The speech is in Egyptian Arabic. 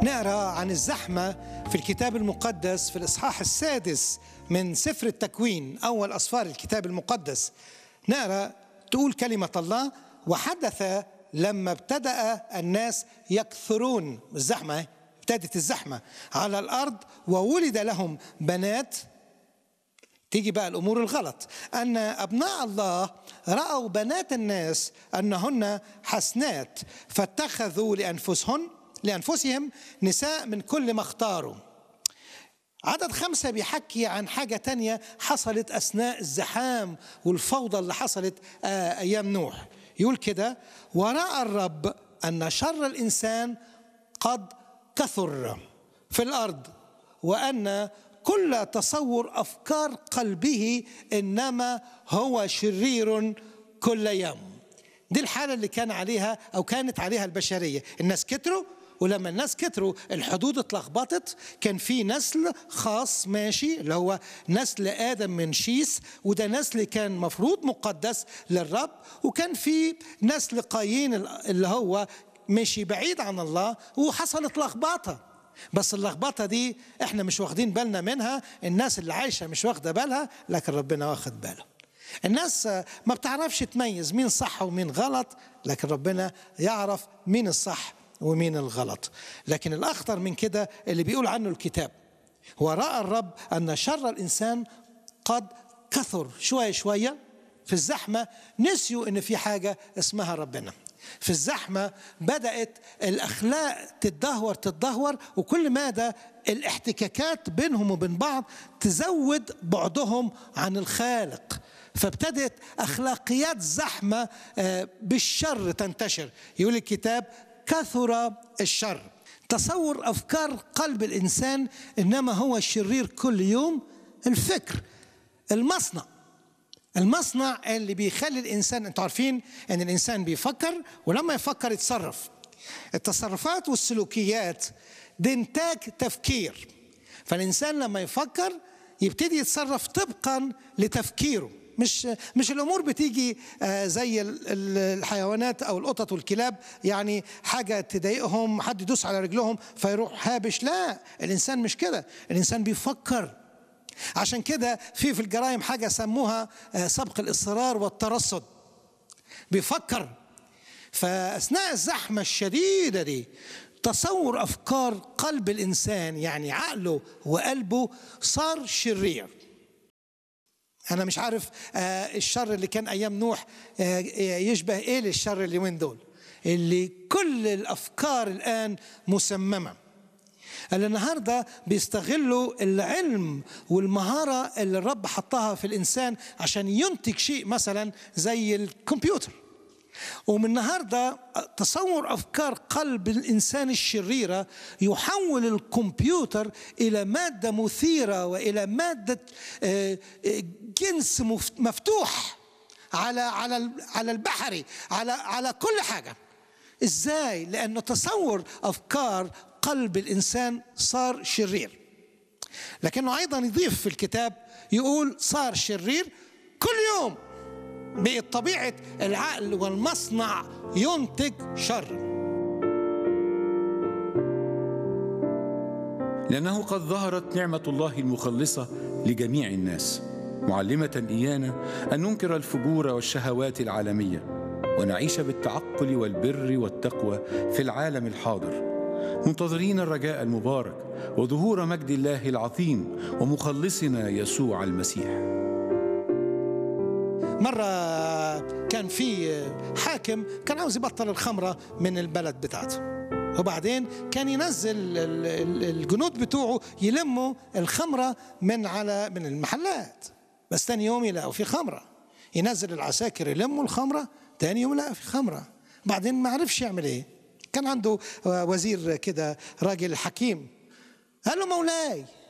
نقرا عن الزحمه في الكتاب المقدس في الاصحاح السادس من سفر التكوين اول اسفار الكتاب المقدس نقرا تقول كلمه الله وحدث لما ابتدا الناس يكثرون الزحمه ابتدت الزحمه على الارض وولد لهم بنات تيجي بقى الامور الغلط ان ابناء الله راوا بنات الناس انهن حسنات فاتخذوا لانفسهن لانفسهم نساء من كل ما اختاروا عدد خمسة بيحكي عن حاجة تانية حصلت أثناء الزحام والفوضى اللي حصلت آه أيام نوح يقول كده ورأى الرب أن شر الإنسان قد كثر في الأرض وأن كل تصور افكار قلبه انما هو شرير كل يوم دي الحاله اللي كان عليها او كانت عليها البشريه الناس كتروا ولما الناس كتروا الحدود اتلخبطت كان في نسل خاص ماشي اللي هو نسل ادم من شيس وده نسل كان مفروض مقدس للرب وكان في نسل قايين اللي هو مشي بعيد عن الله وحصلت لخبطه بس اللخبطة دي احنا مش واخدين بالنا منها الناس اللي عايشة مش واخدة بالها لكن ربنا واخد باله الناس ما بتعرفش تميز مين صح ومين غلط لكن ربنا يعرف مين الصح ومين الغلط لكن الأخطر من كده اللي بيقول عنه الكتاب هو رأى الرب أن شر الإنسان قد كثر شوية شوية في الزحمة نسيوا إن في حاجة اسمها ربنا في الزحمة بدأت الأخلاق تتدهور تتدهور وكل مادة الاحتكاكات بينهم وبين بعض تزود بعدهم عن الخالق فابتدت أخلاقيات زحمة بالشر تنتشر يقول الكتاب كثر الشر تصور أفكار قلب الإنسان إنما هو الشرير كل يوم الفكر المصنع المصنع اللي بيخلي الانسان انتوا عارفين ان الانسان بيفكر ولما يفكر يتصرف التصرفات والسلوكيات دي انتاج تفكير فالانسان لما يفكر يبتدي يتصرف طبقا لتفكيره مش مش الامور بتيجي زي الحيوانات او القطط والكلاب يعني حاجه تضايقهم حد يدوس على رجلهم فيروح هابش لا الانسان مش كده الانسان بيفكر عشان كده في في الجرائم حاجه سموها سبق الاصرار والترصد بيفكر فاثناء الزحمه الشديده دي تصور افكار قلب الانسان يعني عقله وقلبه صار شرير انا مش عارف الشر اللي كان ايام نوح يشبه ايه للشر اليومين دول اللي كل الافكار الان مسممه اللي النهارده بيستغلوا العلم والمهاره اللي الرب حطها في الانسان عشان ينتج شيء مثلا زي الكمبيوتر ومن النهارده تصور افكار قلب الانسان الشريره يحول الكمبيوتر الى ماده مثيره والى ماده جنس مفتوح على على على البحري على على كل حاجه ازاي لانه تصور افكار قلب الانسان صار شرير لكنه ايضا يضيف في الكتاب يقول صار شرير كل يوم بقت طبيعه العقل والمصنع ينتج شر لانه قد ظهرت نعمه الله المخلصه لجميع الناس معلمه ايانا ان ننكر الفجور والشهوات العالميه ونعيش بالتعقل والبر والتقوى في العالم الحاضر منتظرين الرجاء المبارك وظهور مجد الله العظيم ومخلصنا يسوع المسيح مرة كان في حاكم كان عاوز يبطل الخمرة من البلد بتاعته وبعدين كان ينزل الجنود بتوعه يلموا الخمرة من على من المحلات بس تاني يوم يلاقوا في خمرة ينزل العساكر يلموا الخمرة تاني يوم يلاقوا في خمرة بعدين ما عرفش يعمل ايه كان عنده وزير كده راجل حكيم قال له مولاي